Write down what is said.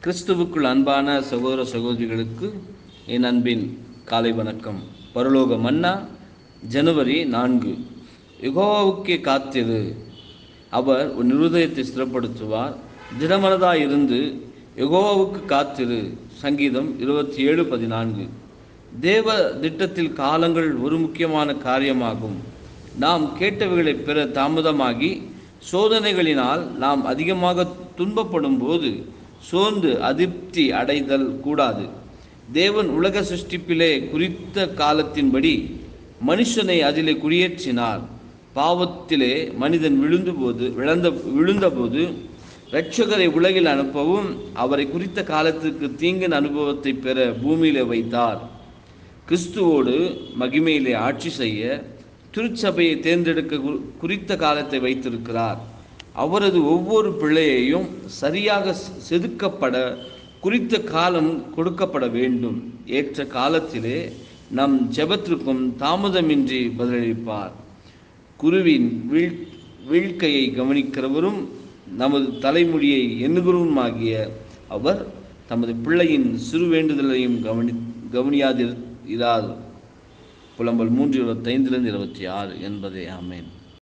கிறிஸ்துவுக்குள் அன்பான சகோதர சகோதரிகளுக்கு என் அன்பின் காலை வணக்கம் பரலோக மன்னா ஜனவரி நான்கு யெகோவாவுக்கே காத்திரு அவர் உன் இருதயத்தை ஸ்திரப்படுத்துவார் திடமனதாய் இருந்து யெகோவாவுக்கு காத்திரு சங்கீதம் இருபத்தி ஏழு பதினான்கு தேவ திட்டத்தில் காலங்கள் ஒரு முக்கியமான காரியமாகும் நாம் கேட்டவைகளை பெற தாமதமாகி சோதனைகளினால் நாம் அதிகமாக துன்பப்படும் போது சோர்ந்து அதிருப்தி அடைதல் கூடாது தேவன் உலக சிருஷ்டிப்பிலே குறித்த காலத்தின்படி மனுஷனை அதிலே குடியேற்றினார் பாவத்திலே மனிதன் விழுந்தபோது விழுந்த விழுந்தபோது இரட்சகரை உலகில் அனுப்பவும் அவரை குறித்த காலத்திற்கு தீங்கின் அனுபவத்தை பெற பூமியிலே வைத்தார் கிறிஸ்துவோடு மகிமையிலே ஆட்சி செய்ய திருச்சபையை தேர்ந்தெடுக்க கு- குறித்த காலத்தை வைத்திருக்கிறார் அவரது ஒவ்வொரு பிள்ளையையும் சரியாக செ- செதுக்கப்பட குறித்த காலம் கொடுக்கப்பட வேண்டும் ஏற்ற காலத்திலே நம் ஜெபத்திற்கும் தாமதமின்றி பதிலளிப்பார் குருவின் வீழ் வீழ்க்கையை கவனிக்கிறவரும் நமது தலைமுடியை எண்ணுகிறவருமாகிய அவர் தமது பிள்ளையின் சிறு வேண்டுதலையும் கவனி கவனியாதிரு இராது புலம்பல் மூன்று இருபத்தைந்திலிருந்து இருபத்தி ஆறு என்பதே ஆமேன்